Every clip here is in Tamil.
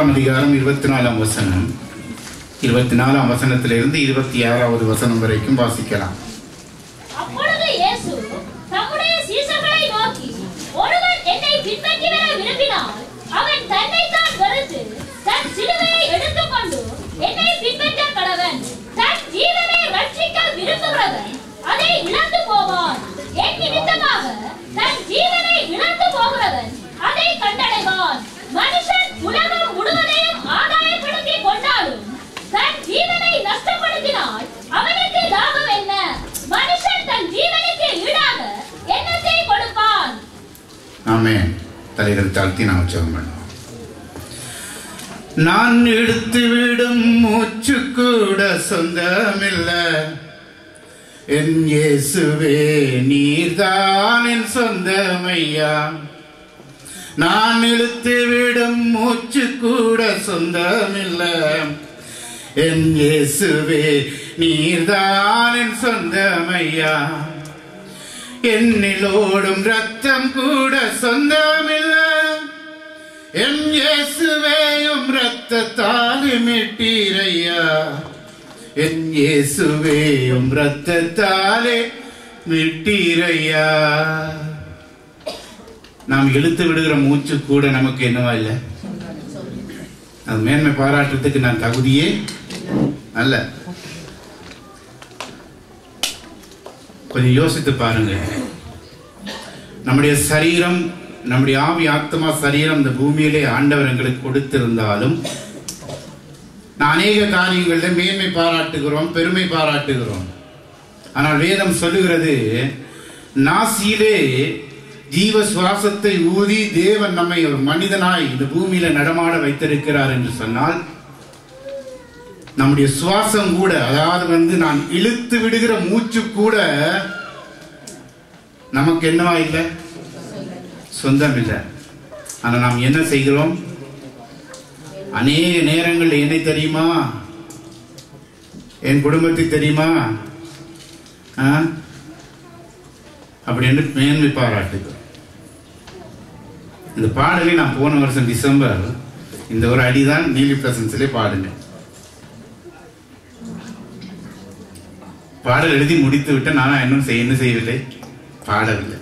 மூன்றாம் அதிகாரம் இருபத்தி நாலாம் வசனம் இருபத்தி நாலாம் வசனத்திலிருந்து இருபத்தி ஆறாவது வசனம் வரைக்கும் வாசிக்கலாம் அப்பொழுது இயேசு தம்முடைய சீசர்களை நோக்கி ஒருவன் என்னை பின்பற்றி வர விரும்பினால் அவன் தன்னைத்தான் வெறுத்து தன் சிலுவையை எடுத்துக்கொண்டு என்னை பின்பற்ற கடவன் தன் ஜீவனை ரட்சிக்க விரும்புகிறவன் அதை இழந்து போவான் என் நிமித்தமாக தன் ஜீவனை இழந்து போகிறவன் அதை கண்டடைவான் மனுஷன் உலகம் முழுவதையும் ஆதாயப்படுத்தி கொண்டாலும் தன் ஜீவனை நஷ்டப்படுத்தினால் அவனுக்கு லாபம் என்ன மனுஷன் தன் ஜீவனுக்கு ஈடாக என்னத்தை கொடுப்பான் ஆமென் தலைகள் தாழ்த்தி நாம் ஜெபம் பண்ணுவோம் நான் எடுத்து விடும் மூச்சு கூட சொந்தமில்ல என் இயேசுவே நீர்தான் என் சொந்தமையா நான் இழுத்து விடும் மூச்சு கூட சொந்தமில்ல என் இயேசுவே நீர்தான் என் சொந்தமையா என்னிலோடும் ரத்தம் கூட சொந்தமில்ல என் இயேசுவேயும் ரத்தத்தால் மீட்டீரையா என் இயேசுவேயும் ரத்தத்தாலே மீட்டீரையா நாம் இழுத்து விடுகிற மூச்சு கூட நமக்கு என்னவா இல்லை அது மேன்மை பாராட்டுறதுக்கு நான் தகுதியே அல்ல கொஞ்சம் யோசித்து பாருங்க நம்முடைய சரீரம் நம்முடைய ஆவி ஆத்மா சரீரம் இந்த பூமியிலே ஆண்டவர் எங்களுக்கு கொடுத்திருந்தாலும் நான் அநேக காரியங்களில் மேன்மை பாராட்டுகிறோம் பெருமை பாராட்டுகிறோம் ஆனால் வேதம் சொல்லுகிறது நாசியிலே ஜீவ சுவாசத்தை ஊதி தேவன் நம்மை ஒரு மனிதனாய் இந்த பூமியில நடமாட வைத்திருக்கிறார் என்று சொன்னால் நம்முடைய சுவாசம் கூட அதாவது வந்து நான் இழுத்து விடுகிற மூச்சு கூட நமக்கு என்னவா இல்லை சொந்தம் இல்லை ஆனா நாம் என்ன செய்கிறோம் அநேக நேரங்கள் என்னை தெரியுமா என் குடும்பத்தை தெரியுமா ஆ? அப்படி என்று மேன்மை பாராட்டுகிறோம் இந்த பாடலை நான் போன வருஷம் டிசம்பர் இந்த ஒரு அடிதான் நீலி பிரசன்ஸிலே பாடினேன் பாடல் எழுதி முடித்து விட்டு நானா இன்னும் செய்ய என்ன செய்யவில்லை பாடவில்லை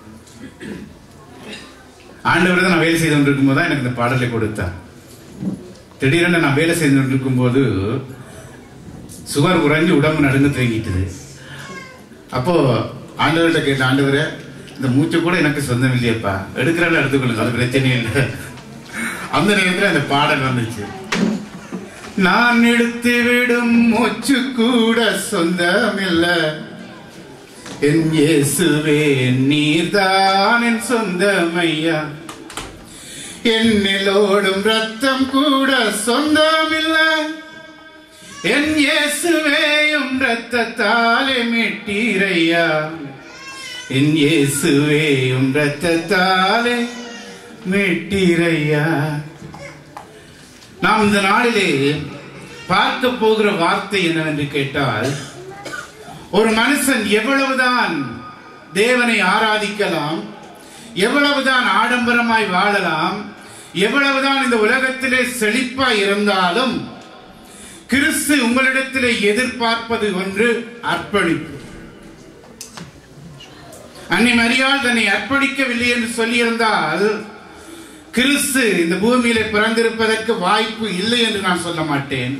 ஆண்டவர் தான் நான் வேலை செய்து கொண்டிருக்கும் போது தான் எனக்கு இந்த பாடலை கொடுத்தார் திடீரென நான் வேலை செய்து கொண்டிருக்கும் போது சுகர் குறைஞ்சு உடம்பு நடுங்க தேங்கிட்டுது அப்போ ஆண்டவர்கிட்ட கேட்ட ஆண்டவரே இந்த மூச்சு கூட எனக்கு சொந்தம் இல்லையப்பா எடுக்கிறால எடுத்துக்கொள்ளுங்க அது பிரச்சனை இல்லை அந்த நேரத்தில் அந்த பாடல் வந்துச்சு நான் எடுத்து விடும் மூச்சு கூட சொந்தமில்ல என் இயேசுவே நீர்தான் என் சொந்தமையா என்னிலோடும் ரத்தம் கூட சொந்தமில்ல என் இயேசுவேயும் ரத்தத்தாலே மீட்டீரையா என் இயேசுவேயும் ரத்தத்தாலே மீட்டீரையா நாம் இந்த நாளிலே பார்க்க போகிற வார்த்தை என்னவென்று கேட்டால் ஒரு மனுஷன் எவ்வளவுதான் தேவனை ஆராதிக்கலாம் எவ்வளவுதான் ஆடம்பரமாய் வாழலாம் எவ்வளவுதான் இந்த உலகத்திலே செழிப்பாய் இருந்தாலும் கிறிஸ்து உங்களிடத்திலே எதிர்பார்ப்பது ஒன்று அர்ப்பணிப்பு அன்னை மரியாள் தன்னை அர்ப்பணிக்கவில்லை என்று சொல்லியிருந்தால் கிறிஸ்து இந்த பூமியிலே பிறந்திருப்பதற்கு வாய்ப்பு இல்லை என்று நான் சொல்ல மாட்டேன்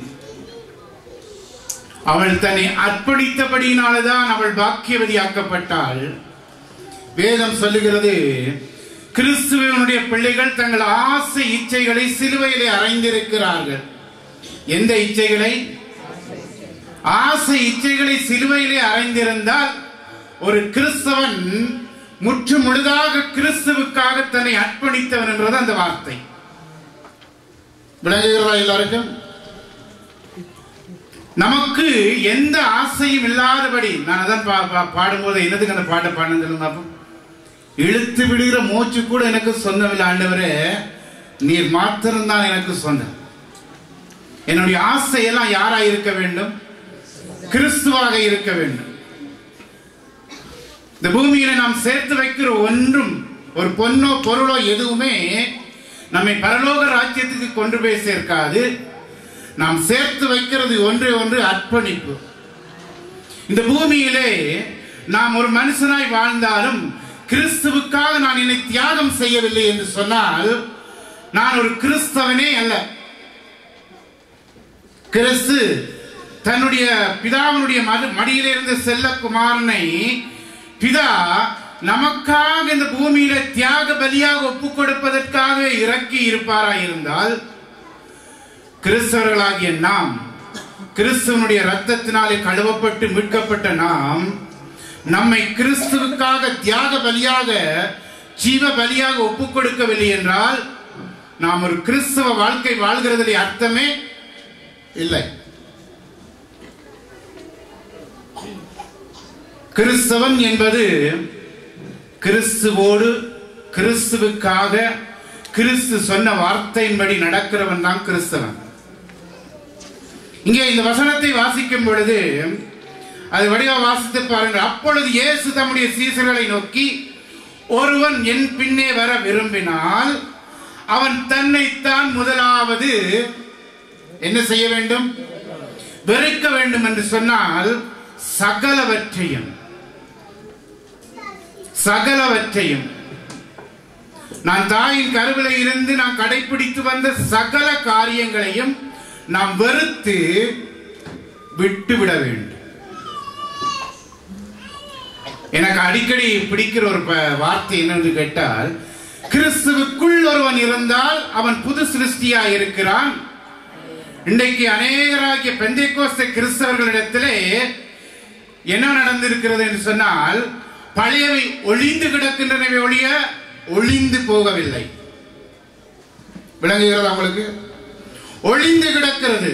அவள் தன்னை அர்ப்பணித்தபடியினால்தான் அவள் பாக்கியவதியாக்கப்பட்டாள் வேதம் சொல்லுகிறது கிறிஸ்துவனுடைய பிள்ளைகள் தங்கள் ஆசை இச்சைகளை சிலுவையிலே அறைந்திருக்கிறார்கள் எந்த இச்சைகளை ஆசை இச்சைகளை சிலுவையிலே அறைந்திருந்தால் ஒரு கிறிஸ்தவன் முற்று முழுதாக கிறிஸ்துவுக்காக தன்னை அர்ப்பணித்தவன் என்றது அந்த வார்த்தை விளங்குகிறதா எல்லாருக்கும் நமக்கு எந்த ஆசையும் இல்லாதபடி நான் அதான் பா- பா- பாடும்போது என்னதுக்கு அந்த பாட்டை பாடுன்னு சொல்லுங்க பாப்போம். இழுத்து விடுகிற மூச்சு கூட எனக்கு சொந்தமில்லை ஆண்டவரே நீர் மாத்திரம்தான் எனக்கு சொந்தம் என்னுடைய ஆசையெல்லாம் யாரா இருக்க வேண்டும் கிறிஸ்துவாக இருக்க வேண்டும் இந்த பூமியில நாம் சேர்த்து வைக்கிற ஒன்றும் ஒரு பொன்னோ பொருளோ எதுவுமே நம்மை பரலோக ராஜ்யத்துக்கு கொண்டு போய் சேர்க்காது நாம் சேர்த்து வைக்கிறது ஒன்றே ஒன்று அர்ப்பணிப்பு இந்த பூமியிலே நாம் ஒரு மனுஷனாய் வாழ்ந்தாலும் கிறிஸ்துவுக்காக நான் என்னை தியாகம் செய்யவில்லை என்று சொன்னால் நான் ஒரு கிறிஸ்தவனே அல்ல கிறிஸ்து தன்னுடைய பிதாவினுடைய மடு- மடியிலிருந்து செல்ல குமாரனை பிதா நமக்காக இந்த பூமியில தியாக பலியாக ஒப்புக் கொடுப்பதற்காக இறக்கி இருப்பாராய் இருந்தால் கிறிஸ்தவர்களாகிய நாம் கிறிஸ்துவனுடைய ரத்தத்தினாலே கழுவப்பட்டு மீட்கப்பட்ட நாம் நம்மை கிறிஸ்துவுக்காக தியாக பலியாக ஜீவ பலியாக ஒப்புக் கொடுக்கவில்லை என்றால் நாம் ஒரு கிறிஸ்தவ வாழ்க்கை வாழ்கிறதிலே அர்த்தமே இல்லை கிறிஸ்தவன் என்பது கிறிஸ்துவோடு கிறிஸ்துவுக்காக கிறிஸ்து சொன்ன வார்த்தையின்படி நடக்கிறவன் தான் கிறிஸ்தவன் இங்கே இந்த வசனத்தை வாசிக்கும் பொழுது அது வடிவ வாசித்து பாருங்கள் அப்பொழுது இயேசு தம்முடைய சீசர்களை நோக்கி ஒருவன் என் பின்னே வர விரும்பினால் அவன் தன்னைத்தான் முதலாவது என்ன செய்ய வேண்டும் வெறுக்க வேண்டும் என்று சொன்னால் சகலவற்றையும் சகலவற்றையும் நான் தாயின் கருவில இருந்து நான் கடைபிடித்து வந்த சகல காரியங்களையும் நாம் வெறுத்து விட்டுவிட வேண்டும் எனக்கு அடிக்கடி பிடிக்கிற ஒரு ப- வார்த்தை என்னன்னு கேட்டால் கிறிஸ்துவுக்குள் ஒருவன் இருந்தால் அவன் புது சிருஷ்டியா இருக்கிறான் இன்றைக்கு அநேகராகிய பெந்தைக்கோஸ்த கிறிஸ்தவர்களிடத்திலே என்ன நடந்திருக்கிறது என்று சொன்னால் பழையவை ஒளிந்து கிடக்கின்றனவை ஒழிய ஒளிந்து போகவில்லை விளங்குகிறதா உங்களுக்கு ஒளிந்து கிடக்கிறது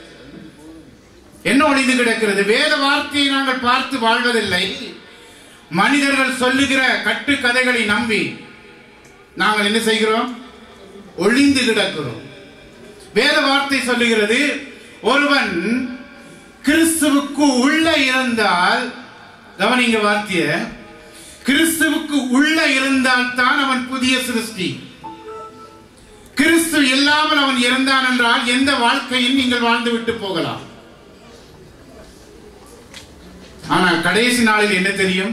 என்ன ஒளிந்து கிடக்கிறது வேத வார்த்தையை நாங்கள் பார்த்து வாழ்வதில்லை மனிதர்கள் சொல்லுகிற கட்டுக்கதைகளை நம்பி நாங்கள் என்ன செய்கிறோம் ஒளிந்து கிடக்கிறோம் வேத வார்த்தை சொல்லுகிறது ஒருவன் கிறிஸ்துவுக்கு உள்ள இருந்தால் கவனிங்க வார்த்தைய கிறிஸ்துவுக்கு உள்ள இருந்தால் தான் அவன் புதிய சிருஷ்டி கிறிஸ்து இல்லாமல் அவன் இருந்தான் என்றால் எந்த வாழ்க்கையும் நீங்கள் வாழ்ந்து விட்டு போகலாம் ஆனால் கடைசி நாளில் என்ன தெரியும்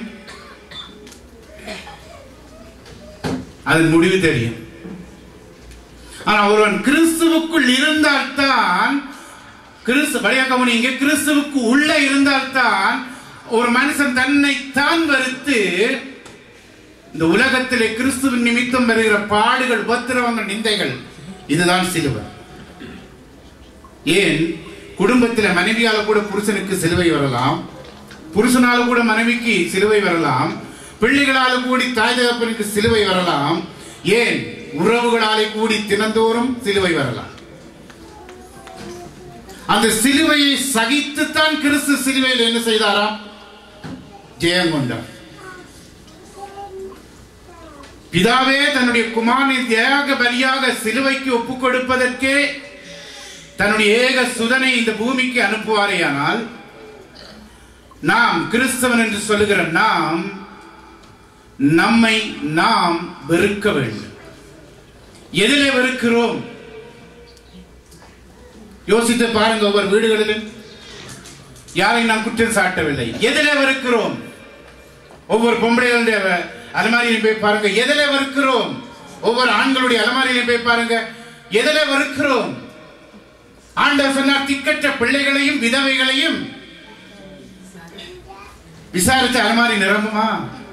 அதன் முடிவு தெரியும் ஆனா ஒருவன் கிறிஸ்துவுக்குள் இருந்தால்தான் கிறிஸ்து வழியா கவனிங்க கிறிஸ்துவுக்கு உள்ள இருந்தால்தான் ஒரு மனுஷன் தன்னை தான் வெறுத்து இந்த உலகத்திலே கிறிஸ்துவின் நிமித்தம் வருகிற பாடுகள் உபத்திரவங்கள் நிந்தைகள் இதுதான் சிலுவை ஏன் குடும்பத்தில் மனைவியால கூட புருஷனுக்கு சிலுவை வரலாம் புருஷனால கூட மனைவிக்கு சிலுவை வரலாம் பிள்ளைகளால கூடி தாய் தகப்பனுக்கு சிலுவை வரலாம் ஏன் உறவுகளாலே கூடி தினந்தோறும் சிலுவை வரலாம் அந்த சிலுவையை சகித்துத்தான் கிறிஸ்து சிலுவையில் என்ன செய்தாராம் ஜெயம் கொண்டார் பிதாவே தன்னுடைய குமாரனை தியாக பலியாக சிலுவைக்கு ஒப்புக் கொடுப்பதற்கே தன்னுடைய ஏக சுதனை இந்த பூமிக்கு அனுப்புவாரேயானால் நாம் கிறிஸ்தவன் என்று சொல்லுகிற நாம் நம்மை நாம் வெறுக்க வேண்டும் எதிலே வெறுக்கிறோம் யோசித்து பாருங்க ஒவ்வொரு வீடுகளிலும் யாரையும் நான் குற்றம் சாட்டவில்லை எதிலே வெறுக்கிறோம் ஒவ்வொரு பொம்பளைகளுடைய அலமாரியிலும் போய் பாருங்க எதிலே வெறுக்கிறோம் ஒவ்வொரு ஆண்களுடைய அலமாரியிலும் போய் பாருங்க எதிலே வெறுக்கிறோம் ஆண்டவர் சொன்னார் திக்கற்ற பிள்ளைகளையும் விதவைகளையும் விசாரிச்ச அலமாரி நிரம்புமா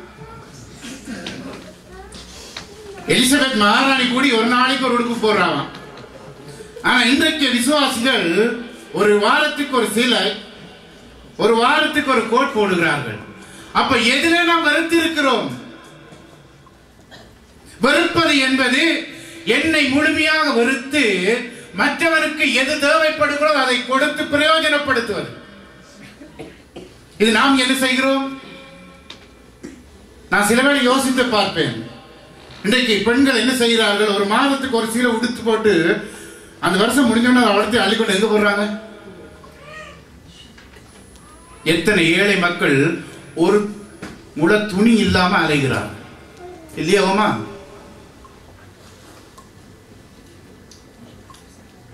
எலிசபெத் மகாராணி கூடி ஒரு நாளைக்கு ஒரு உடுப்பு போடுறாவாம் ஆனா இன்றைக்கு விசுவாசிகள் ஒரு வாரத்துக்கு ஒரு சீலை ஒரு வாரத்துக்கு ஒரு கோட் போடுகிறார்கள் அப்ப எதிலே நாம் வெறுத்து இருக்கிறோம் வெறுப்பது என்பது என்னை முழுமையாக வெறுத்து மற்றவருக்கு எது தேவைப்படுகிறோ அதை கொடுத்து பிரயோஜனப்படுத்துவது இது நாம் என்ன செய்கிறோம் நான் சில வேளை யோசித்து பார்ப்பேன் இன்றைக்கு பெண்கள் என்ன செய்கிறார்கள் ஒரு மாதத்துக்கு ஒரு சீலை உடுத்து போட்டு அந்த வருஷம் முடிஞ்சோன்னு அதை வளர்த்து அள்ளிக்கொண்டு எங்க போடுறாங்க எத்தனை ஏழை மக்கள் ஒரு முள துணி இல்லாம அலைகிறார் இல்லையாவுமா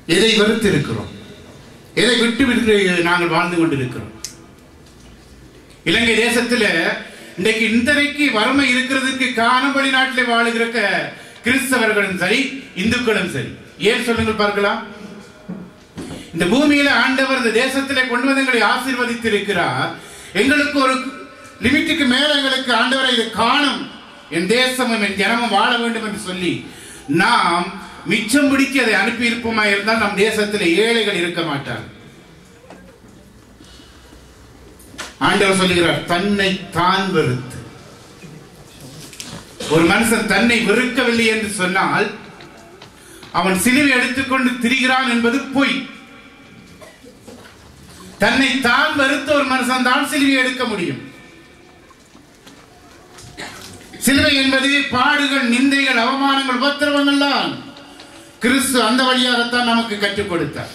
எதை வெறுத்து இருக்கிறோம் எதை விட்டு விட்டு நாங்கள் வாழ்ந்து கொண்டிருக்கிறோம் இலங்கை தேசத்துல இன்றைக்கு இன்றைக்கு வறுமை இருக்கிறதுக்கு காரணம் வெளிநாட்டில் வாழுகிற க- கிறிஸ்தவர்களும் சரி இந்துக்களும் சரி ஏன் சொல்லுங்கள் பார்க்கலாம் இந்த பூமியில ஆண்டவர் இந்த தேசத்திலே கொண்டு வந்து எங்களை ஆசீர்வதித்து இருக்கிறார் எங்களுக்கு ஒரு லிமிட்டுக்கு மேல எங்களுக்கு ஆண்டவரை இது காணும் என் தேசமும் என் ஜனமும் வாழ வேண்டும் என்று சொல்லி நாம் மிச்சம் பிடிக்க அதை அனுப்பி இருப்போமா இருந்தால் நம் தேசத்தில் ஏழைகள் இருக்க மாட்டார் ஆண்டவர் சொல்லுகிறார் தன்னை தான் வெறுத்து ஒரு மனுஷன் தன்னை வெறுக்கவில்லை என்று சொன்னால் அவன் சிலுவை எடுத்துக்கொண்டு திரிகிறான் என்பது பொய் தன்னை தான் வெறுத்த ஒரு மனுஷன் தான் சிலுவை எடுக்க முடியும் சிலுவை என்பது பாடுகள் நிந்தைகள் அவமானங்கள் உபத்திரவங்கள் தான் கிறிஸ்து அந்த வழியாகத்தான் நமக்கு கற்றுக் கொடுத்தார்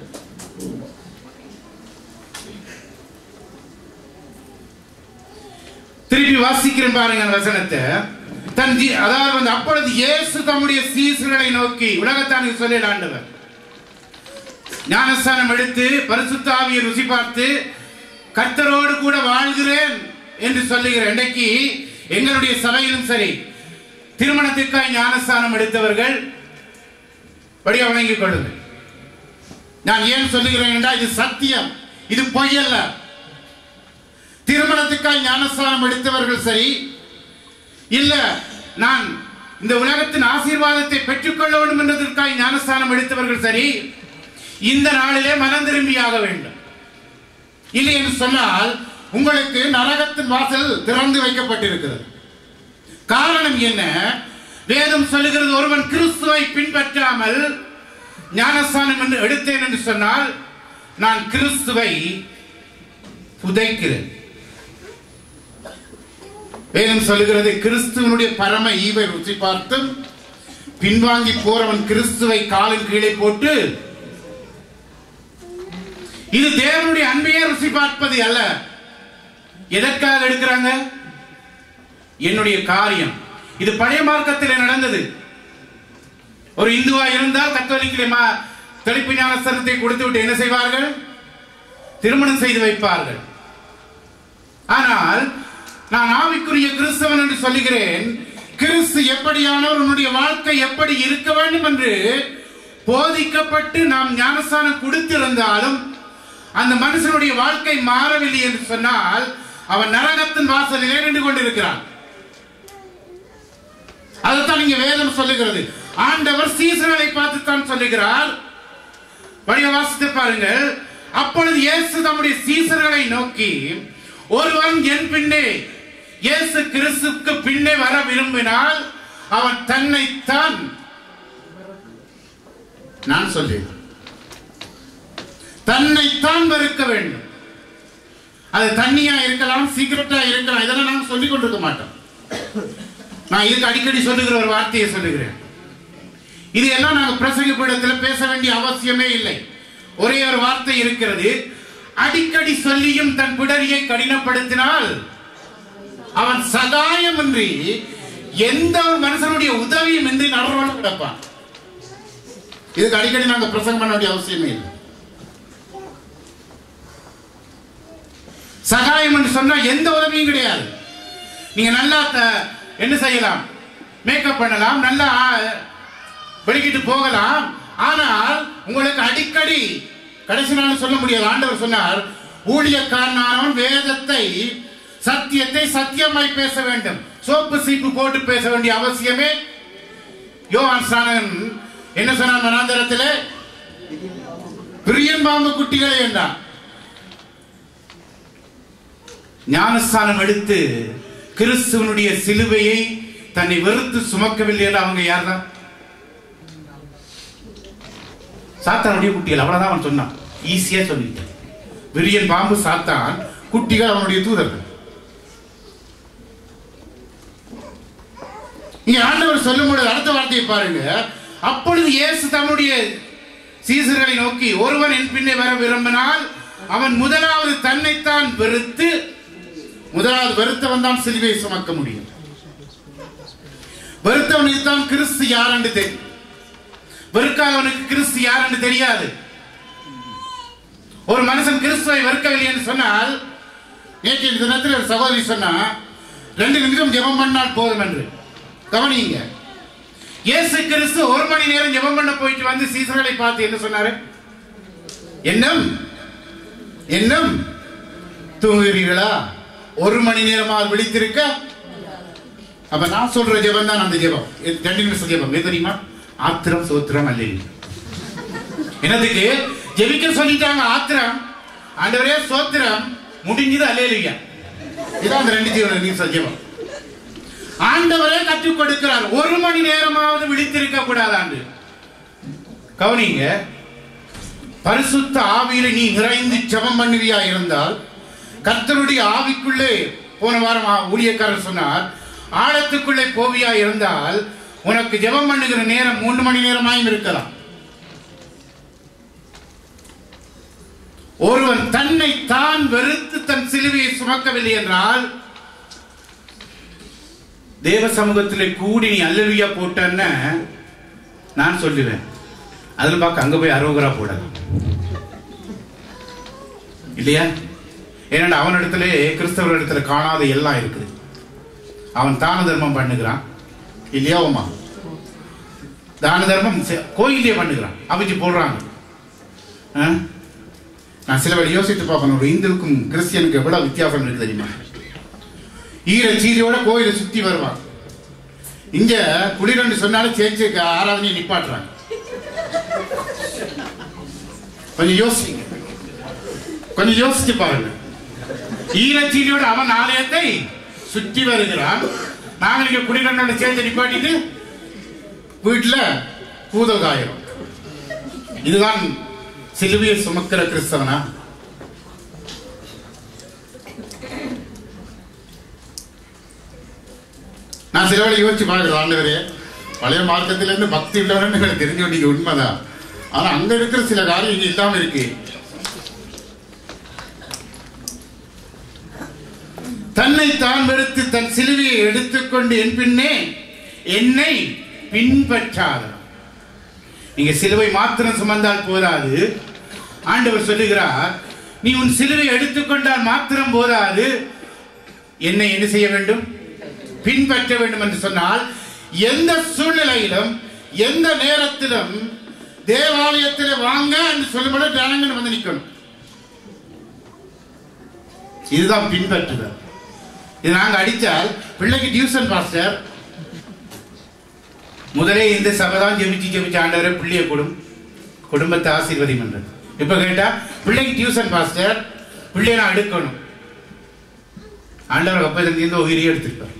திருப்பி வாசிக்கிறேன் பாருங்க அந்த வசனத்தை தன் ஜீ- அதாவது வந்து அப்பொழுது இயேசு தம்முடைய சீசர்களை நோக்கி உலகத்தானுக்கு சொல்லிட ஆண்டவர் ஞானஸ்தானம் எடுத்து பரிசுத்த ஆவியை ருசி பார்த்து கர்த்தரோடு கூட வாழ்கிறேன் என்று சொல்லுகிற இன்றைக்கு எங்களுடைய சபையிலும் சரி திருமணத்திற்காக ஞானஸ்தானம் எடுத்தவர்கள் படியா வணங்கிக் கொள்ளுங்கள் நான் ஏன் சொல்லுகிறேன் என்றால் இது சத்தியம் இது பொய் அல்ல திருமணத்துக்காய் ஞானஸ்தானம் எடுத்தவர்கள் சரி இல்ல நான் இந்த உலகத்தின் ஆசீர்வாதத்தை பெற்றுக்கொள்ள வேண்டும் என்பதற்காய் ஞானஸ்தானம் எடுத்தவர்கள் சரி இந்த நாளிலே மனம் திரும்பியாக வேண்டும் இல்லை என்று சொன்னால் உங்களுக்கு நரகத்தின் வாசல் திறந்து வைக்கப்பட்டிருக்கிறது காரணம் என்ன வேதம் சொல்லுகிறது ஒருவன் கிறிஸ்துவை பின்பற்றாமல் ஞானஸ்தானம் என்று எடுத்தேன் என்று சொன்னால் நான் கிறிஸ்துவை புதைக்கிறேன் வேதம் சொல்லுகிறது கிறிஸ்துவனுடைய பரம ஈவை ருசி பார்த்தும் பின்வாங்கி போறவன் கிறிஸ்துவை காலின் கீழே போட்டு இது தேவனுடைய அன்பையே ருசி பார்ப்பது அல்ல எதற்காக எடுக்கிறாங்க என்னுடைய காரியம் இது பழைய மார்க்கத்தில் நடந்தது ஒரு இந்துவா இருந்தால் கத்தோலிக்கிலே மா தெளிப்பு ஞானஸ்தனத்தை கொடுத்து விட்டு என்ன செய்வார்கள் திருமணம் செய்து வைப்பார்கள் ஆனால் நான் ஆவிக்குரிய கிறிஸ்தவன் என்று சொல்லுகிறேன் கிறிஸ்து எப்படியானவர் உன்னுடைய வாழ்க்கை எப்படி இருக்க வேண்டும் என்று போதிக்கப்பட்டு நாம் ஞானஸ்தானம் கொடுத்திருந்தாலும் அந்த மனுஷனுடைய வாழ்க்கை மாறவில்லை என்று சொன்னால் அவன் நரகத்தின் வாசலிலே நின்று கொண்டிருக்கிறான் அதைத்தான் இங்க வேதம் சொல்லுகிறது ஆண்டவர் சீசர்களை பார்த்து தான் சொல்லுகிறார் வழிய வாசித்து பாருங்கள் அப்பொழுது இயேசு தம்முடைய சீசர்களை நோக்கி ஒருவன் என் பின்னே இயேசு கிறிஸ்துக்கு பின்னே வர விரும்பினால் அவன் தன்னைத்தான் நான் சொல்லேன் தன்னைத்தான் வெறுக்க வேண்டும் அது தண்ணியா இருக்கலாம் சீக்கிரட்டா இருக்கலாம் இதெல்லாம் நான் சொல்லிக் கொண்டிருக்க மாட்டோம் நான் இதுக்கு அடிக்கடி சொல்லுகிற ஒரு வார்த்தையை சொல்லுகிறேன் இது எல்லாம் நாங்கள் பிரசங்க பீடத்தில் பேச வேண்டிய அவசியமே இல்லை ஒரே ஒரு வார்த்தை இருக்கிறது அடிக்கடி சொல்லியும் தன் பிடரியை கடினப்படுத்தினால் அவன் சகாயமின்றி எந்த ஒரு மனுஷனுடைய உதவியும் இன்றி நடரோடு கிடப்பான் இதுக்கு அடிக்கடி நாங்க பிரசங்கம் பண்ண வேண்டிய அவசியமே இல்லை சகாயம் என்று சொன்னா எந்த உதவியும் கிடையாது நீங்க நல்லா த- என்ன செய்யலாம் மேக்கப் பண்ணலாம் நல்லா ஆ, வெளிக்கிட்டு போகலாம் ஆனால் உங்களுக்கு அடிக்கடி கடைசி நாள் சொல்ல முடியாது ஆண்டவர் சொன்னார் ஊழியக்காரனானவன் வேதத்தை சத்தியத்தை சத்தியமாய் பேச வேண்டும் சோப்பு சீப்பு போட்டு பேச வேண்டிய அவசியமே யோவான் ஸ்நானகன் என்ன சொன்னான் மனாந்தரத்தில் பிரியன் பாம்பு குட்டிகளே என்றான் ஞானஸ்தானம் எடுத்து கிறிஸ்துவனுடைய சிலுவையை தன்னை வெறுத்து சுமக்கவில்லை என்று அவங்க யார்தான் சாத்தானுடைய குட்டிகள் அவ்வளவுதான் அவன் சொன்னான் ஈஸியா சொல்லிட்டான் விரியன் பாம்பு சாத்தான் குட்டிகள் அவனுடைய தூதர்கள் இங்க ஆண்டவர் சொல்லும் பொழுது அடுத்த வார்த்தையை பாருங்க அப்பொழுது இயேசு தம்முடைய சீசர்களை நோக்கி ஒருவன் என் பின்னே வர விரும்பினால் அவன் முதலாவது தன்னைத்தான் வெறுத்து முதலாவது வெறுத்தவன் தான் சிலுவையை சுமக்க முடியும் வெறுத்தவனுக்கு தான் கிறிஸ்து யார் என்று தெரியும் வெறுக்காதவனுக்கு கிறிஸ்து யாருன்னு தெரியாது ஒரு மனுஷன் கிறிஸ்துவை வெறுக்கவில்லை என்று சொன்னால் நேற்றைய தினத்தில் ஒரு சகோதரி சொன்னா ரெண்டு நிமிஷம் ஜெபம் பண்ணால் போதும் என்று கவனிங்க இயேசு கிறிஸ்து ஒரு மணி நேரம் ஜெபம் பண்ண போயிட்டு வந்து சீசர்களை பார்த்து என்ன சொன்னாரு என்னம் என்னம் தூங்குகிறீர்களா ஒரு மணி நேரமாக விழித்திருக்க அப்ப நான் சொல்ற ஜெபம் தான் அந்த ஜெபம் இது ரெண்டு நிமிஷம் ஜெபம் எது தெரியுமா ஆத்திரம் சோத்திரம் அல்ல என்னதுக்கு ஜெபிக்க சொல்லிட்டாங்க ஆத்திரம் ஆண்டவரே சோத்திரம் முடிஞ்சது அல்லேலுயா இதான் அந்த ரெண்டு ஜீவன நிமிஷம் ஜெபம் ஆண்டவரே கற்றுக் கொடுக்கிறார் ஒரு மணி நேரமாவது விழித்திருக்க கூடாதாண்டு கவனிங்க பரிசுத்த ஆவியில நீ நிறைந்து ஜெபம் பண்ணுவியா இருந்தால் கர்த்தருடைய ஆவிக்குள்ளே போன வாரம் ஆ- ஊழியக்காரர் சொன்னார் ஆழத்துக்குள்ளே போவியா இருந்தால் உனக்கு ஜெபம் பண்ணுகிற நேரம் மூன்று மணி நேரமாயும் இருக்கலாம் ஒருவன் தன்னை தான் வெறுத்து தன் சிலுவையை சுமக்கவில்லை என்றால் தேவ சமூகத்திலே கூடி நீ அல்லலுயா போட்டன்னு நான் சொல்லுவேன் அதுல பார்க்க அங்க போய் அரோகரா போடலாம் இல்லையா ஏன்னா அவனிடத்துல கிறிஸ்தவர் இடத்துல காணாத எல்லாம் இருக்குது அவன் தான தர்மம் பண்ணுகிறான் இல்லையா உமா தான தர்மம் செ- கோயிலே பண்ணுகிறான் அவிச்சு போடுறாங்க ஆ? நான் சில வேளை யோசித்து பார்க்கணும் ஒரு இந்துவுக்கும் கிறிஸ்டியனுக்கு எவ்வளவு வித்தியாசம் இருக்கு தெரியுமா ஈர சீரியோட கோயிலை சுத்தி வருவான் இங்க குளிரண்டு சொன்னாலும் சேர்ச்சு ஆராதனையை நிப்பாட்டுறாங்க கொஞ்சம் யோசிங்க கொஞ்சம் யோசிச்சு பாருங்க ஈரச்சீரியோட அவன் ஆலயத்தை சுற்றி வருகிறான் நாங்கள் இங்க குடிநண்ணோட சேர்ந்து நிப்பாட்டிட்டு வீட்டுல கூதல் காயிரும் இதுதான் சிலுவையை சுமக்கிற கிறிஸ்தவனா நான் சில வேளை யோசிச்சு பார்க்கிறேன் ஆண்டவரே பழைய மார்க்கத்திலிருந்து பக்தி உள்ளவன்னு எனக்கு தெரிஞ்ச வேண்டிய உண்மைதான் ஆனா அங்க இருக்கிற சில காரியம் இங்க இல்லாம இருக்கு தன்னை தான் வெறுத்து தன் சிலுவையை எடுத்துக்கொண்டு என் பின்னே என்னை பின்பற்றாத நீங்க சிலுவை மாத்திரம் சுமந்தால் போதாது ஆண்டவர் சொல்லுகிறார் நீ உன் சிலுவை எடுத்துக்கொண்டால் மாத்திரம் போதாது என்னை என்ன செய்ய வேண்டும் பின்பற்ற வேண்டும் என்று சொன்னால் எந்த சூழ்நிலையிலும் எந்த நேரத்திலும் தேவாலயத்தில் வாங்க என்று சொல்லும்போது ஜனங்கள் வந்து நிற்கணும் இதுதான் பின்பற்றுதல் இது நாங்க அடித்தால் பிள்ளைக்கு டியூஷன் பாஸ்டர் முதலே இந்த சபை தான் ஜெபிச்சு ஜெபிச்சு ஆண்டவரை பிள்ளைய கொடும் குடும்பத்தை ஆசீர்வதிம் என்றது இப்ப கேட்டா பிள்ளைக்கு டியூஷன் பாஸ்டர் பிள்ளைய நான் எடுக்கணும் ஆண்டவர் அப்பதிலிருந்து இருந்து உயிரியே எடுத்துக்கிட்டார்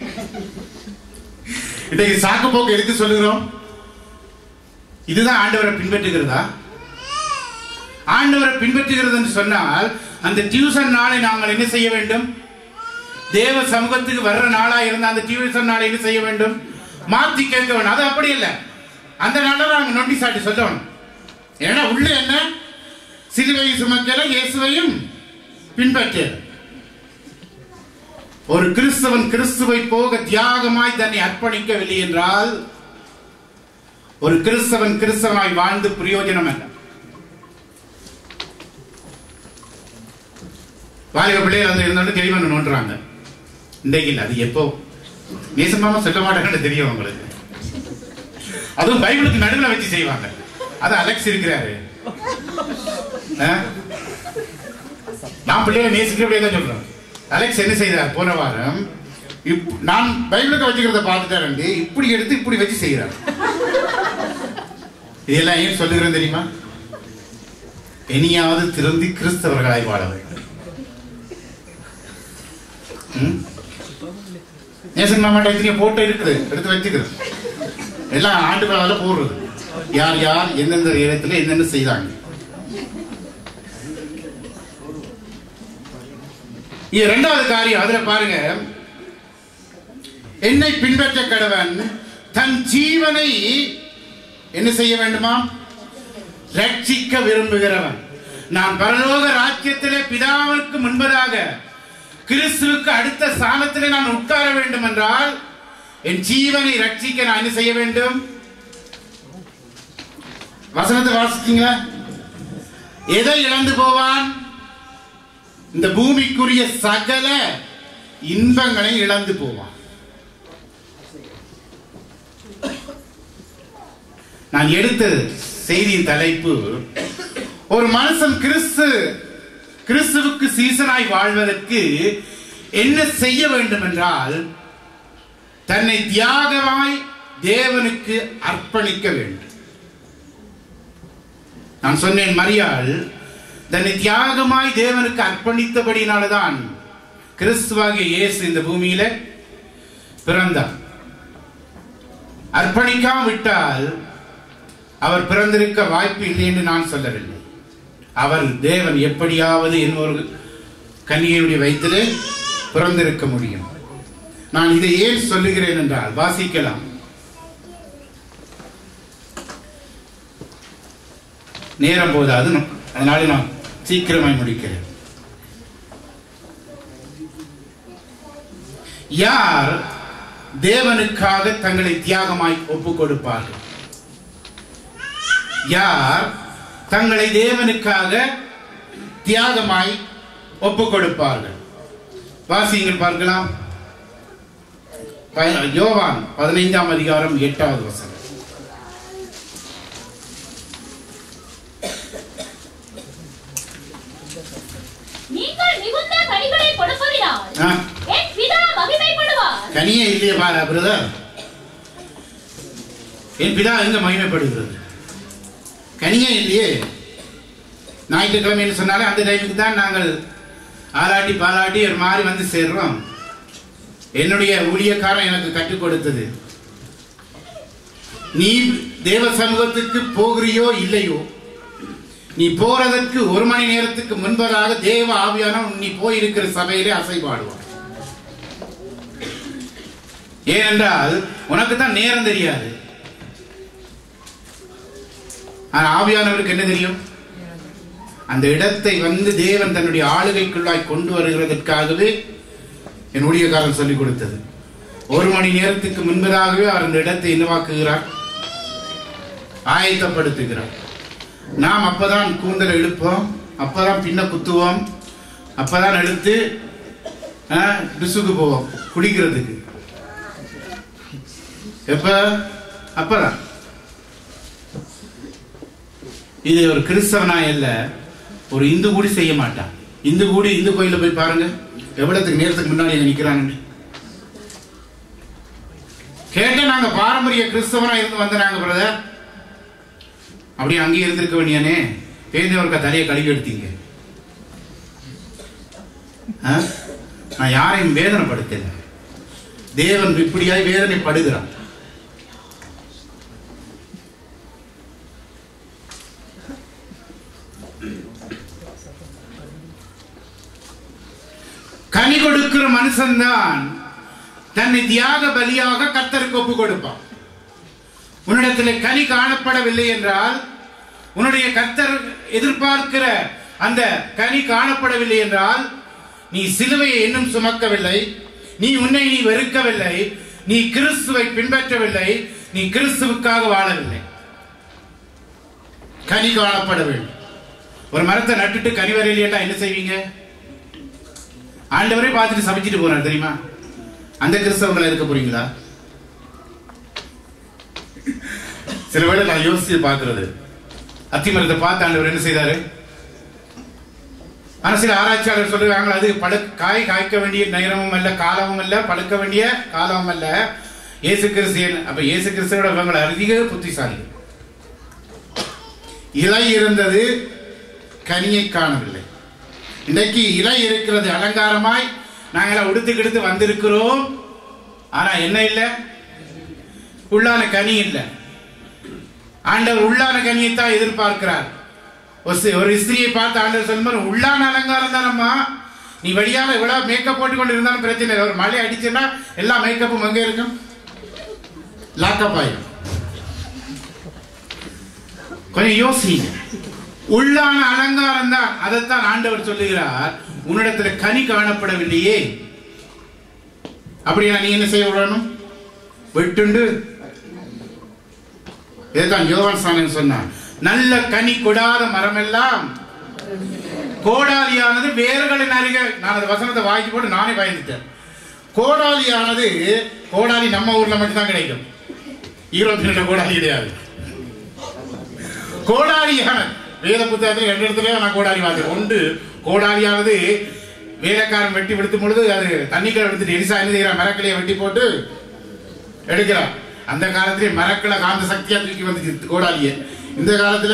இன்றைக்கு சாக்கு போக்கு எதுக்கு சொல்லுகிறோம் இதுதான் ஆண்டவரை பின்பற்றுகிறதா ஆண்டவரை பின்பற்றுகிறது என்று சொன்னால் அந்த டியூஷன் நாளை நாங்கள் என்ன செய்ய வேண்டும் தேவ சமூகத்துக்கு வர்ற நாளா இருந்த அந்த டியூஷன் நாளை என்ன செய்ய வேண்டும் மாத்தி கேட்க வேண்டும் அது அப்படி இல்லை அந்த நாளை நாங்கள் நொண்டி சாட்டி சொல்லணும் ஏன்னா உள்ள என்ன சிலுவையை சுமக்கிற இயேசுவையும் பின்பற்ற ஒரு கிறிஸ்தவன் கிறிஸ்துவை போக தியாகமாய் தன்னை அர்ப்பணிக்கவில்லை என்றால் ஒரு கிறிஸ்தவன் கிறிஸ்தவனாய் வாழ்ந்து பிரயோஜனம் என்ன வாலிப பிள்ளைகள் வந்து இருந்தாலும் தெளிவாக நோண்டுறாங்க இன்றைக்கு இல்லை அது எப்போ நேசமாம சொல்ல மாட்டாங்கன்னு தெரியும் உங்களுக்கு அதுவும் பைபிளுக்கு நடுவில் வச்சு செய்வாங்க அது அலெக்ஸ் இருக்கிறாரு ஆ? நான் பிள்ளைகளை நேசிக்கிறபடியே தான் சொல்றேன் அலெக்ஸ் என்ன செய்தார் போன வாரம் இப்- நான் பைபிளுக்கு வச்சுக்கிறத பார்த்துட்டாரு இப்படி எடுத்து இப்படி வச்சு செய்கிறார் இதெல்லாம் ஏன் சொல்லுகிறேன் தெரியுமா இனியாவது திருந்தி கிறிஸ்தவர்களாய் வாழ வேண்டும் ம்? நேசன் மாமாட்ட எத்தனையோ போட்டோ இருக்குது எடுத்து வச்சுக்கிறேன் எல்லாம் ஆண்டுகளால போடுறது யார் யார் எந்தெந்த இடத்துல என்னென்ன செய்தாங்க இது இரண்டாவது காரியம் அதுல பாருங்க என்னை பின்பற்ற கடவன் தன் ஜீவனை என்ன செய்ய வேண்டுமா ரட்சிக்க விரும்புகிறவன் நான் பரலோக ராஜ்யத்திலே பிதாவிற்கு முன்பதாக கிறிஸ்துவுக்கு அடுத்த ஸ்தானத்திலே நான் உட்கார வேண்டும் என்றால் என் ஜீவனை ரட்சிக்க நான் என்ன செய்ய வேண்டும் வசனத்தை வாசிச்சீங்களா எதை இழந்து போவான் இந்த பூமிக்குரிய சகல இன்பங்களை இழந்து போவான் நான் எடுத்த செய்தியின் தலைப்பு ஒரு மனுஷன் கிறிஸ்து கிறிஸ்துவுக்கு சீசனாய் வாழ்வதற்கு என்ன செய்ய வேண்டும் என்றால் தன்னை தியாகமாய் தேவனுக்கு அர்ப்பணிக்க வேண்டும் நான் சொன்னேன் மரியாள் தன்னை தியாகமாய் தேவனுக்கு அர்ப்பணித்தபடினால்தான் கிறிஸ்துவாகிய இயேசு இந்த பூமியில பிறந்தார் அர்ப்பணிக்காவிட்டால் அவர் பிறந்திருக்க வாய்ப்பு இல்லை என்று நான் சொல்லவில்லை அவர் தேவன் எப்படியாவது இன்னொரு கன்னிகையுடைய வயிற்றிலே பிறந்திருக்க முடியும் நான் இதை ஏன் சொல்லுகிறேன் என்றால் வாசிக்கலாம் நேரம் போதாது அதனால நான் சீக்கிரமாய் முடிக்கிறேன் யார் தேவனுக்காக தங்களை தியாகமாய் ஒப்பு கொடுப்பார்கள் யார் தங்களை தேவனுக்காக தியாகமாய் ஒப்பு கொடுப்பார்கள் வாசியுங்கள் பார்க்கலாம் ப- யோவான் பதினைந்தாம் அதிகாரம் எட்டாவது வசனம் நீங்கள் மிகுந்த கனிகளை கொடுப்பதினால் ஆ, என் பிதா மகிமைப்படுவார் கனியே இல்லையே பாரா பிரதர் என் பிதா எங்க மகிமைப்படுகிறது கனியே இல்லையே ஞாயிற்றுக்கிழமைன்னு சொன்னாலே அந்த டைமுக்கு தான் நாங்கள் ஆலாட்டி பாலாட்டி ஒரு மாதிரி வந்து சேர்றோம் என்னுடைய ஊழியக்காரன் எனக்கு கற்றுக் கொடுத்தது நீ தேவ சமூகத்துக்கு போகிறியோ இல்லையோ நீ போறதற்கு ஒரு மணி நேரத்துக்கு முன்பதாக தேவ ஆவியானவன் நீ போயிருக்கிற சபையிலே அசைபாடுவான் ஏனென்றால் உனக்கு தான் நேரம் தெரியாது ஆனா ஆவியானவருக்கு என்ன தெரியும் அந்த இடத்தை வந்து தேவன் தன்னுடைய ஆளுகைக்குள்ளாய் கொண்டு வருகிறதற்காகவே என் ஊழியக்காரன் சொல்லிக் கொடுத்தது ஒரு மணி நேரத்துக்கு முன்பதாகவே அவர் அந்த இடத்தை என்னவாக்குகிறார் ஆயத்தப்படுத்துகிறார் நாம் அப்பதான் கூந்தல் இழுப்போம் அப்பதான் பின்ன குத்துவோம் அப்பதான் எடுத்து டிசுக்கு போவோம் குடிக்கிறதுக்கு எப்ப அப்பதான் இது ஒரு கிறிஸ்தவனா இல்ல ஒரு இந்து கூடி செய்ய மாட்டான் இந்து கூடி இந்து கோயில போய் பாருங்க எவ்வளவுக்கு நேரத்துக்கு முன்னாடி அங்க நிக்கிறாங்க கேட்ட நாங்க பாரம்பரிய கிறிஸ்தவனா இருந்து வந்த நாங்க பிரதர் அப்படியே அங்கேயே இருந்திருக்க வேண்டியானே பேருந்தவர்க்கா தலையை கழுவி எடுத்தீங்க ஆ? நான் யாரையும் வேதனைப்படுத்தல தேவன் இப்படியாய் வேதனைப்படுகிறான் கனி கொடுக்கிற மனுஷன்தான் தன்னை தியாக பலியாக கர்த்தருக்கு ஒப்பு கொடுப்பான் உன்னிடத்தில் கனி காணப்படவில்லை என்றால் உன்னுடைய கர்த்தர் எதிர்பார்க்கிற அந்த கனி காணப்படவில்லை என்றால் நீ சிலுவையை இன்னும் சுமக்கவில்லை நீ உன்னை நீ வெறுக்கவில்லை நீ கிறிஸ்துவை பின்பற்றவில்லை நீ கிறிஸ்துவுக்காக வாழவில்லை கனி காணப்பட வேண்டும் ஒரு மரத்தை நட்டுட்டு கனி வரையிலேட்டா என்ன செய்வீங்க ஆண்டவரே பார்த்துட்டு சமைச்சிட்டு போறாரு தெரியுமா அந்த கிறிஸ்தவங்களா இருக்க போறீங்களா சில வேளை நான் யோசிச்சு பார்க்கிறது அத்திமரத்தை பார்த்து ஆண்டவர் என்ன செய்தாரு ஆனா சில ஆராய்ச்சியாளர் சொல்றாங்க அது பழு காய் காய்க்க வேண்டிய நேரமும் அல்ல காலமும் அல்ல பழுக்க வேண்டிய காலமும் அல்ல இயேசு கிறிஸ்து என்ன- அப்ப இயேசு கிறிஸ்துவோட இவங்களை அதிக புத்திசாலி இலை இருந்தது கனியை காணவில்லை இன்னைக்கு இலை இருக்கிறது அலங்காரமாய் நாங்கள் உடுத்துக்கிடுத்து வந்திருக்கிறோம் ஆனா என்ன இல்லை உள்ளான கனி இல்லை ஆண்டவர் உள்ளான கனியைத்தான் எதிர்பார்க்கிறார் ஒரு சி- ஒரு ஸ்திரியை பார்த்து ஆண்டவர் சொல்லும்போது உள்ளான அலங்காரம் தானம்மா நீ வெளியால இவ்வளவு மேக்கப் போட்டு கொண்டு இருந்தாலும் பிரச்சனை இல்லை ஒரு மழை அடிச்சுன்னா எல்லா மேக்கப்பும் எங்க இருக்கும் லாக்கப் ஆயிடும் கொஞ்சம் யோசிங்க உள்ளான அலங்காரம் தான் அதைத்தான் ஆண்டவர் சொல்லுகிறார் உன்னிடத்துல கனி காணப்படவில்லையே அப்படியா நீ என்ன செய்ய விடணும் வெட்டுண்டு இதுதான் யோவான் சாணன் சொன்னான் நல்ல கனி கொடாத மரமெல்லாம் கோடாலியானது வேர்களின் அருகே நான் அந்த வசனத்தை வாங்கி போட்டு நானே பயந்துட்டேன் கோடாலியானது கோடாலி நம்ம ஊர்ல மட்டும்தான் கிடைக்கும் ஈரோப்பில் கோடாலி கிடையாது கோடாலியான வேத புத்தகத்தில் ரெண்டு இடத்துல நான் கோடாலி பார்த்தேன் ஒன்று கோடாலியானது வேலைக்காரன் வெட்டி விடுத்தும் பொழுது அது தண்ணிக்கடை எடுத்துட்டு எரிசா என்ன செய்யற மரக்கிளையை வெட்டி போட்டு எடுக்கிறான் அந்த காலத்திலே மரக்கிளை காந்த சக்தியா தூக்கி வந்துச்சு கோடாலிய இந்த காலத்துல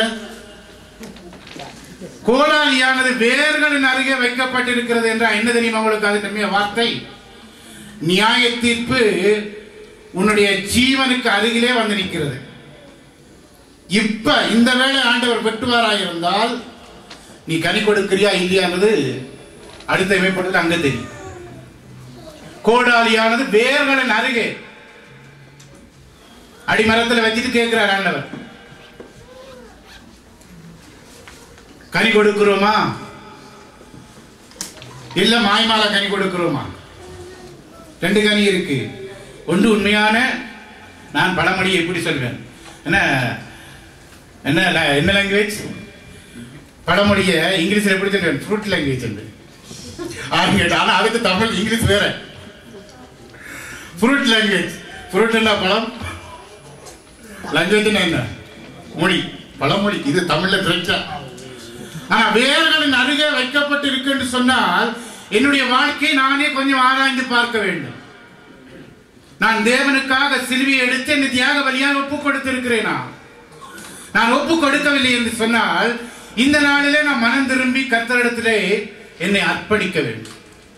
கோடாலியானது வேர்களின் அருகே வைக்கப்பட்டிருக்கிறது என்றால் என்ன தெரியுமா உங்களுக்கு அது நம்முடைய வார்த்தை நியாய தீர்ப்பு உன்னுடைய ஜீவனுக்கு அருகிலே வந்து நிற்கிறது இப்ப இந்த வேளை ஆண்டவர் வெட்டுவாராக இருந்தால் நீ கனி கொடுக்கிறியா இல்லையானது அடுத்த மேம்பட்டது அங்க தெரியும் கோடாலியானது வேர்களின் அருகே அடிமரத்தில் வச்சுட்டு கேட்கிறார் ஆண்டவர் கனி கொடுக்கிறோமா இல்ல மாய்மால கனி கொடுக்கிறோமா ரெண்டு கனி இருக்கு ஒன்று உண்மையான நான் பழமொழியை எப்படி சொல்வேன் என்ன என்ன la- என்ன லாங்குவேஜ் பழமொழிய இங்கிலீஷ்ல எப்படி சொல்வேன் ஃப்ரூட் லாங்குவேஜ் என்று ஆங்கிலம் ஆனா அதுக்கு தமிழ் இங்கிலீஷ் வேற ஃப்ரூட் லாங்குவேஜ் ஃப்ரூட் என்ன பழம் லாங்குவேஜ் என்ன மொழி பழமொழி இது தமிழ்ல கிடைச்சா ஆனா வேர்களின் அருகே வைக்கப்பட்டு இருக்கு என்று சொன்னால் என்னுடைய வாழ்க்கையை நானே கொஞ்சம் ஆராய்ந்து பார்க்க வேண்டும் நான் தேவனுக்காக சிலுவையை எடுத்து என்னை தியாக பலியாக ஒப்பு கொடுத்திருக்கிறேனா நான் ஒப்பு கொடுக்கவில்லை என்று சொன்னால் இந்த நாளிலே நான் மனம் திரும்பி கர்த்தரிடத்திலே என்னை அர்ப்பணிக்க வேண்டும்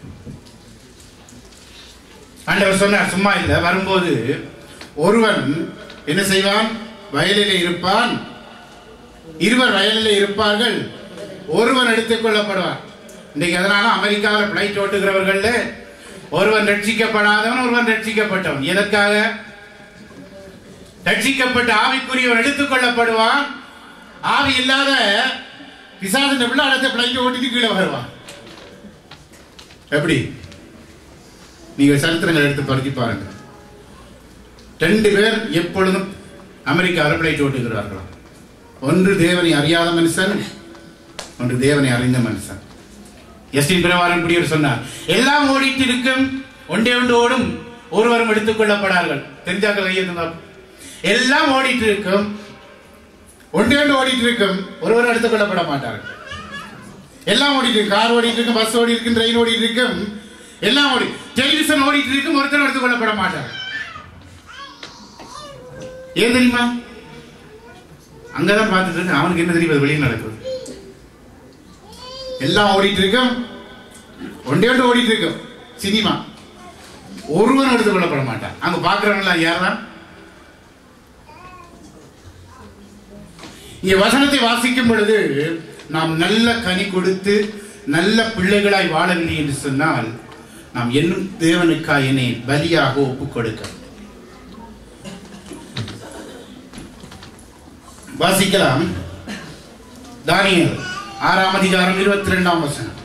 ஆண்டவர் சொன்னார் சும்மா இல்லை வரும்போது ஒருவன் என்ன செய்வான் வயலிலே இருப்பான் இருவர் வயலிலே இருப்பார்கள் ஒருவன் எடுத்துக் கொள்ளப்படுவான் இன்னைக்கு அதனால அமெரிக்காவில் பிளைட் ஓட்டுகிறவர்கள்ல ஒருவன் ரட்சிக்கப்படாதவன் ஒருவன் ரட்சிக்கப்பட்டவன் எதற்காக ரட்சிக்கப்பட்ட ஆவிக்குரியவன் எடுத்துக் கொள்ளப்படுவான் ஆவி இல்லாத பிசாசின் பிள்ளை அடுத்த பிளைட் ஓட்டிட்டு கீழே வருவான் எப்படி நீங்க சரித்திரங்கள் எடுத்து பறிச்சு பாருங்க ரெண்டு பேர் எப்பொழுதும் அமெரிக்காவில் பிளைட் ஓட்டுகிறார்களாம் ஒன்று தேவனை அறியாத மனுஷன் ஒன்று தேவனை அறிந்த மனுஷன் எஸ்டின் பிரவாரன் குடியர் சொன்னார் எல்லாம் ஓடிட்டு இருக்கும் ஒன்றே ஒன்று ஓடும் ஒருவரும் எடுத்துக் கொள்ளப்படார்கள் தெரிஞ்சாக்க கையெழுந்து எல்லாம் ஓடிட்டு இருக்கும் ஒன்றே ஒன்று ஓடிட்டு இருக்கும் ஒருவரும் எடுத்துக் கொள்ளப்பட மாட்டார்கள் எல்லாம் ஓடிட்டு இருக்கு கார் ஓடிட்டு இருக்கு பஸ் ஓடி இருக்கு ட்ரெயின் ஓடிட்டு இருக்கும் எல்லாம் ஓடி டெலிவிஷன் ஓடிட்டு இருக்கும் ஒருத்தர் எடுத்துக் கொள்ளப்பட மாட்டார்கள் ஏன் தெரியுமா அங்கதான் பார்த்துட்டு இருக்கு அவனுக்கு என்ன தெரியும் அது வெளியே நடக்குது எல்லாம் ஓடிட்டு இருக்கும் ஒன்றே ஒன்று ஓடிட்டு இருக்கும் சினிமா ஒருவன் எடுத்துக் கொள்ளப்பட மாட்டான் அங்க பாக்குறவங்க யாரெல்லாம் இங்க வசனத்தை வாசிக்கும் பொழுது நாம் நல்ல கனி கொடுத்து நல்ல பிள்ளைகளாய் வாழவில்லை என்று சொன்னால் நாம் என்னும் தேவனுக்காய் என்னை பலியாக ஒப்புக் கொடுக்க வாசிக்கலாம் தானியல் ஆறாம் அதிகாரம் இருபத்தி ரெண்டாம் வசனம்